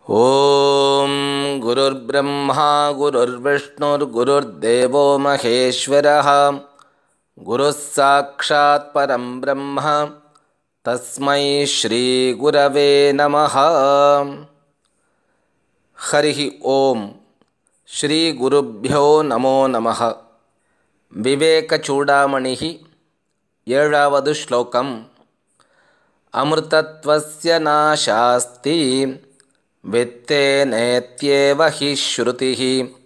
ॐ गुरुर्ब्रह्मा गुरुर्विष्णुर्गुरुर्देवो महेश्वरः गुरुः साक्षात् परं ब्रह्म तस्मै श्रीगुरवे नमः हरिः ॐ श्रीगुरुभ्यो नमो नमः विवेकचूडामणिः ஏழாவது ஸ்லோகம் अमृतत्वस्य नाशास्ति वित्तेनेत्येव हि श्रुतिः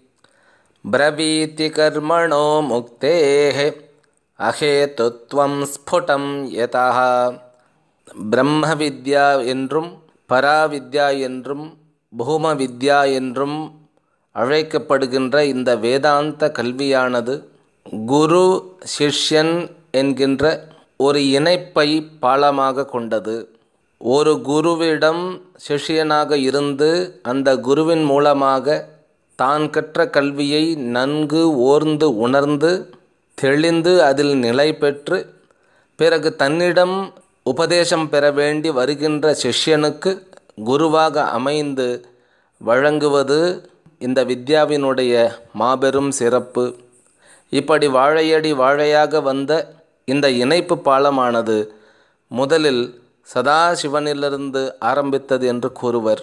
ब्रवीति कर्मणो मुक्तेः அஹேத்துவம் ஸ்ஃபுடம் யதா பிரம்ம வித்யா என்றும் பராவித்யா என்றும் பூம வித்யா என்றும் அழைக்கப்படுகின்ற இந்த வேதாந்த கல்வியானது குரு சிஷ்யன் என்கின்ற ஒரு இணைப்பை பாலமாக கொண்டது ஒரு குருவிடம் சிஷ்யனாக இருந்து அந்த குருவின் மூலமாக தான் கற்ற கல்வியை நன்கு ஓர்ந்து உணர்ந்து தெளிந்து அதில் நிலை பெற்று பிறகு தன்னிடம் உபதேசம் பெற வேண்டி வருகின்ற சிஷ்யனுக்கு குருவாக அமைந்து வழங்குவது இந்த வித்யாவினுடைய மாபெரும் சிறப்பு இப்படி வாழையடி வாழையாக வந்த இந்த இணைப்பு பாலமானது முதலில் சதாசிவனிலிருந்து ஆரம்பித்தது என்று கூறுவர்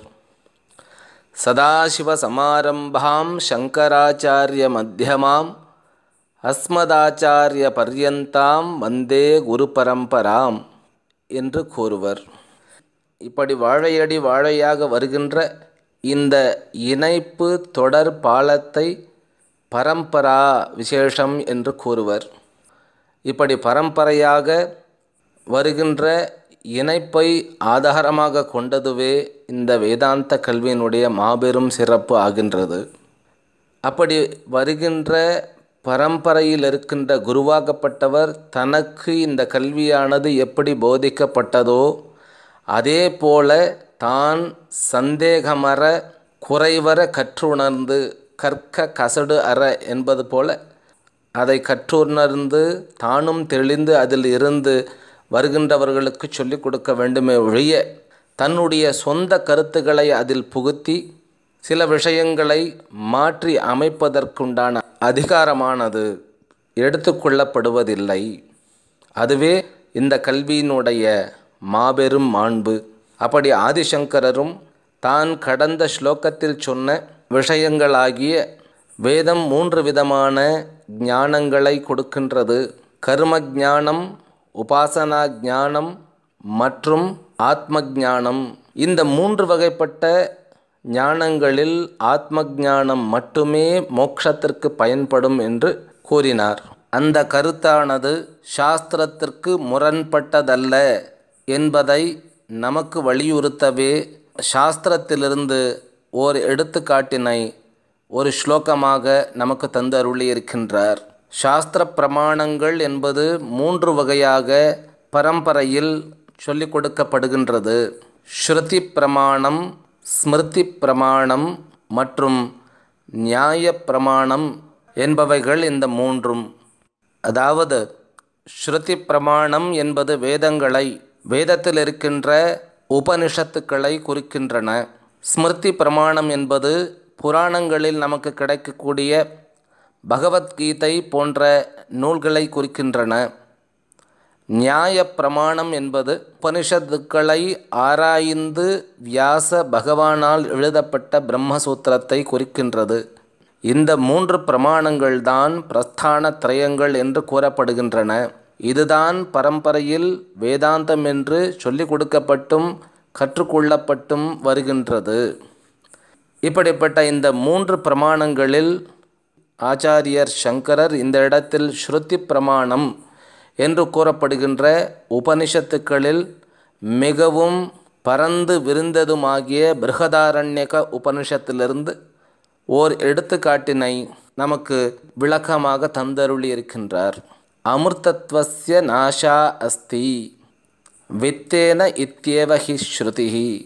சதாசிவ சமாரம்பாம் சங்கராச்சாரிய மத்தியமாம் அஸ்மதாச்சாரிய பர்யந்தாம் வந்தே குரு பரம்பராம் என்று கூறுவர் இப்படி வாழையடி வாழையாக வருகின்ற இந்த இணைப்பு தொடர் பாலத்தை பரம்பரா விசேஷம் என்று கூறுவர் இப்படி பரம்பரையாக வருகின்ற இணைப்பை ஆதாரமாக கொண்டதுவே இந்த வேதாந்த கல்வியினுடைய மாபெரும் சிறப்பு ஆகின்றது அப்படி வருகின்ற பரம்பரையில் இருக்கின்ற குருவாகப்பட்டவர் தனக்கு இந்த கல்வியானது எப்படி போதிக்கப்பட்டதோ அதே போல தான் சந்தேகமற குறைவர கற்றுணர்ந்து கற்க கசடு அற என்பது போல அதை கற்றுணர்ந்து தானும் தெளிந்து அதில் இருந்து வருகின்றவர்களுக்கு சொல்லிக் கொடுக்க வேண்டுமே ஒழிய தன்னுடைய சொந்த கருத்துக்களை அதில் புகுத்தி சில விஷயங்களை மாற்றி அமைப்பதற்குண்டான அதிகாரமானது எடுத்துக்கொள்ளப்படுவதில்லை அதுவே இந்த கல்வியினுடைய மாபெரும் மாண்பு அப்படி ஆதிசங்கரரும் தான் கடந்த ஸ்லோகத்தில் சொன்ன விஷயங்களாகிய வேதம் மூன்று விதமான ஞானங்களை கொடுக்கின்றது கர்ம ஞானம் உபாசனா ஞானம் மற்றும் ஆத்ம ஞானம் இந்த மூன்று வகைப்பட்ட ஞானங்களில் ஆத்ம ஞானம் மட்டுமே மோட்சத்திற்கு பயன்படும் என்று கூறினார் அந்த கருத்தானது சாஸ்திரத்திற்கு முரண்பட்டதல்ல என்பதை நமக்கு வலியுறுத்தவே சாஸ்திரத்திலிருந்து ஓர் எடுத்துக்காட்டினை ஒரு ஸ்லோகமாக நமக்கு தந்து அருளியிருக்கின்றார் சாஸ்திர பிரமாணங்கள் என்பது மூன்று வகையாக பரம்பரையில் சொல்லிக் கொடுக்கப்படுகின்றது ஸ்ருதி பிரமாணம் ஸ்மிருதி பிரமாணம் மற்றும் நியாய பிரமாணம் என்பவைகள் இந்த மூன்றும் அதாவது ஸ்ருதி பிரமாணம் என்பது வேதங்களை வேதத்தில் இருக்கின்ற உபனிஷத்துக்களை குறிக்கின்றன ஸ்மிருதி பிரமாணம் என்பது புராணங்களில் நமக்கு கிடைக்கக்கூடிய பகவத்கீதை போன்ற நூல்களை குறிக்கின்றன நியாய பிரமாணம் என்பது உபனிஷத்துக்களை ஆராய்ந்து வியாச பகவானால் எழுதப்பட்ட பிரம்மசூத்திரத்தை குறிக்கின்றது இந்த மூன்று பிரமாணங்கள் தான் பிரஸ்தான திரயங்கள் என்று கூறப்படுகின்றன இதுதான் பரம்பரையில் வேதாந்தம் என்று சொல்லிக் கொடுக்கப்பட்டும் கற்றுக்கொள்ளப்பட்டும் வருகின்றது இப்படிப்பட்ட இந்த மூன்று பிரமாணங்களில் ஆச்சாரியர் சங்கரர் இந்த இடத்தில் ஸ்ருதி பிரமாணம் என்று கூறப்படுகின்ற உபனிஷத்துக்களில் மிகவும் பரந்து விரிந்ததுமாகிய பிருகதாரண்யக உபனிஷத்திலிருந்து ஓர் எடுத்துக்காட்டினை நமக்கு விளக்கமாக தந்தருளி இருக்கின்றார் அமிர்தத்வஸ்ய நாஷா அஸ்தி வித்தேன இத்தியேவ ஹி ஸ்ருதி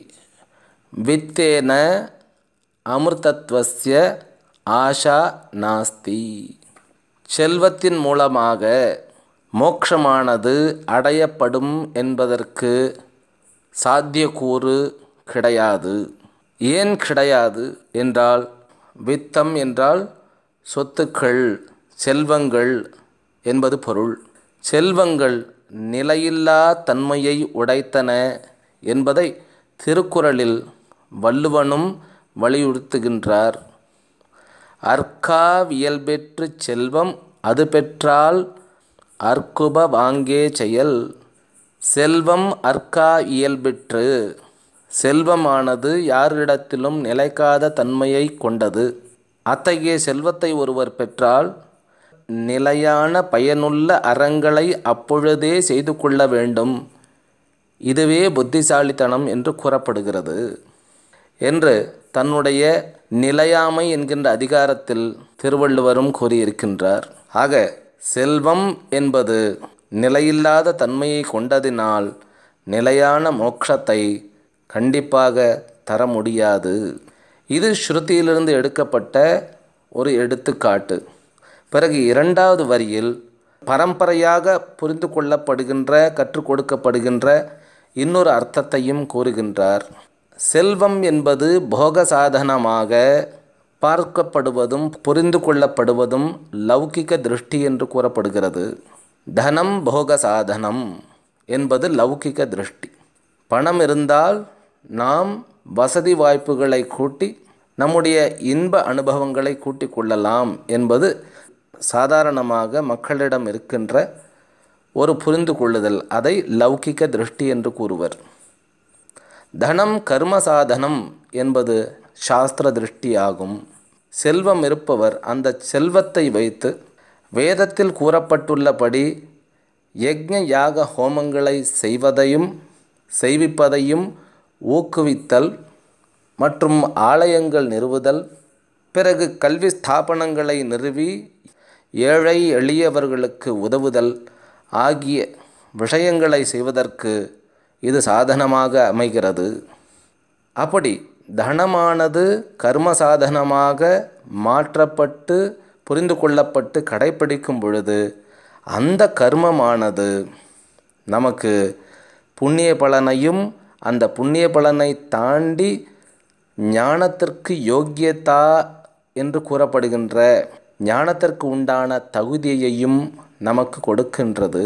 வித்தேன அமிர்தத்வஸ்ய ஆஷா நாஸ்தி செல்வத்தின் மூலமாக மோட்சமானது அடையப்படும் என்பதற்கு சாத்தியக்கூறு கிடையாது ஏன் கிடையாது என்றால் வித்தம் என்றால் சொத்துக்கள் செல்வங்கள் என்பது பொருள் செல்வங்கள் நிலையில்லா தன்மையை உடைத்தன என்பதை திருக்குறளில் வள்ளுவனும் வலியுறுத்துகின்றார் அற்காவியல்பெற்று செல்வம் அது பெற்றால் அற்குப வாங்கே செயல் செல்வம் அற்கா இயல்பெற்று செல்வமானது யாரிடத்திலும் நிலைக்காத தன்மையை கொண்டது அத்தகைய செல்வத்தை ஒருவர் பெற்றால் நிலையான பயனுள்ள அறங்களை அப்பொழுதே செய்து கொள்ள வேண்டும் இதுவே புத்திசாலித்தனம் என்று கூறப்படுகிறது என்று தன்னுடைய நிலையாமை என்கின்ற அதிகாரத்தில் திருவள்ளுவரும் கூறியிருக்கின்றார் ஆக செல்வம் என்பது நிலையில்லாத தன்மையை கொண்டதினால் நிலையான மோட்சத்தை கண்டிப்பாக தர முடியாது இது ஸ்ருதியிலிருந்து எடுக்கப்பட்ட ஒரு எடுத்துக்காட்டு பிறகு இரண்டாவது வரியில் பரம்பரையாக புரிந்து கொள்ளப்படுகின்ற கற்றுக் கொடுக்கப்படுகின்ற இன்னொரு அர்த்தத்தையும் கூறுகின்றார் செல்வம் என்பது போக சாதனமாக பார்க்கப்படுவதும் புரிந்து கொள்ளப்படுவதும் லௌகிக திருஷ்டி என்று கூறப்படுகிறது தனம் போக சாதனம் என்பது லௌகிக திருஷ்டி பணம் இருந்தால் நாம் வசதி வாய்ப்புகளை கூட்டி நம்முடைய இன்ப அனுபவங்களை கூட்டிக் கொள்ளலாம் என்பது சாதாரணமாக மக்களிடம் இருக்கின்ற ஒரு புரிந்து கொள்ளுதல் அதை லௌகிக திருஷ்டி என்று கூறுவர் தனம் கர்ம சாதனம் என்பது சாஸ்திர திருஷ்டியாகும் செல்வம் இருப்பவர் அந்த செல்வத்தை வைத்து வேதத்தில் கூறப்பட்டுள்ளபடி யக்ஞ யாக ஹோமங்களை செய்வதையும் செய்விப்பதையும் ஊக்குவித்தல் மற்றும் ஆலயங்கள் நிறுவுதல் பிறகு கல்வி ஸ்தாபனங்களை நிறுவி ஏழை எளியவர்களுக்கு உதவுதல் ஆகிய விஷயங்களை செய்வதற்கு இது சாதனமாக அமைகிறது அப்படி தனமானது கர்ம சாதனமாக மாற்றப்பட்டு புரிந்து கொள்ளப்பட்டு கடைப்பிடிக்கும் பொழுது அந்த கர்மமானது நமக்கு புண்ணிய பலனையும் அந்த புண்ணிய பலனை தாண்டி ஞானத்திற்கு யோக்கியதா என்று கூறப்படுகின்ற ஞானத்திற்கு உண்டான தகுதியையும் நமக்கு கொடுக்கின்றது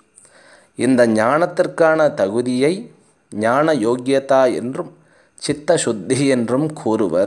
இந்த ஞானத்திற்கான தகுதியை ஞான யோக்கியதா என்றும் சித்த சுத்தி என்றும் கூறுவர்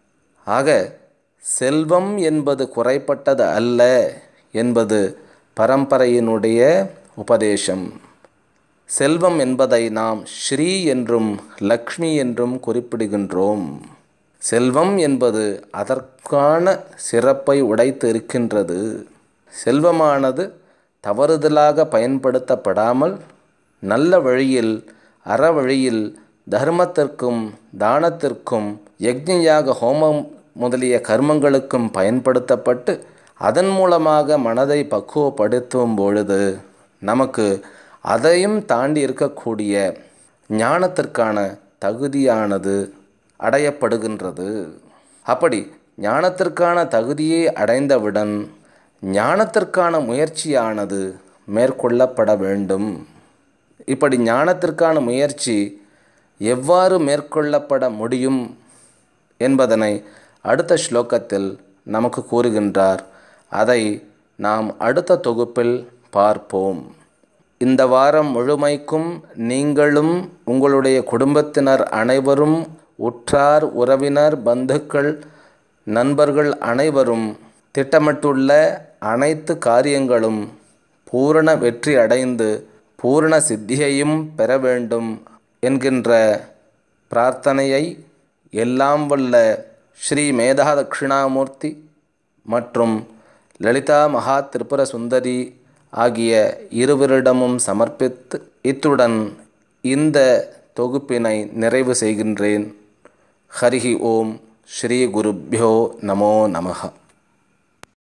ஆக செல்வம் என்பது குறைப்பட்டது அல்ல என்பது பரம்பரையினுடைய உபதேசம் செல்வம் என்பதை நாம் ஸ்ரீ என்றும் லக்ஷ்மி என்றும் குறிப்பிடுகின்றோம் செல்வம் என்பது அதற்கான சிறப்பை உடைத்து இருக்கின்றது செல்வமானது தவறுதலாக பயன்படுத்தப்படாமல் நல்ல வழியில் அற வழியில் தர்மத்திற்கும் தானத்திற்கும் யக்ஞயாக ஹோமம் முதலிய கர்மங்களுக்கும் பயன்படுத்தப்பட்டு அதன் மூலமாக மனதை பக்குவப்படுத்தும் பொழுது நமக்கு அதையும் தாண்டி இருக்கக்கூடிய ஞானத்திற்கான தகுதியானது அடையப்படுகின்றது அப்படி ஞானத்திற்கான தகுதியை அடைந்தவுடன் ஞானத்திற்கான முயற்சியானது மேற்கொள்ளப்பட வேண்டும் இப்படி ஞானத்திற்கான முயற்சி எவ்வாறு மேற்கொள்ளப்பட முடியும் என்பதனை அடுத்த ஸ்லோகத்தில் நமக்கு கூறுகின்றார் அதை நாம் அடுத்த தொகுப்பில் பார்ப்போம் இந்த வாரம் முழுமைக்கும் நீங்களும் உங்களுடைய குடும்பத்தினர் அனைவரும் உற்றார் உறவினர் பந்துக்கள் நண்பர்கள் அனைவரும் திட்டமிட்டுள்ள அனைத்து காரியங்களும் பூரண வெற்றி அடைந்து பூரண சித்தியையும் பெற வேண்டும் என்கின்ற பிரார்த்தனையை எல்லாம் வல்ல ஸ்ரீ மேதா தட்சிணாமூர்த்தி மற்றும் லலிதா மகா திரிபுர சுந்தரி ஆகிய இருவரிடமும் சமர்ப்பித்து இத்துடன் இந்த தொகுப்பினை நிறைவு செய்கின்றேன் ஹரிஹி ஓம் ஸ்ரீ குருப்பியோ நமோ நமः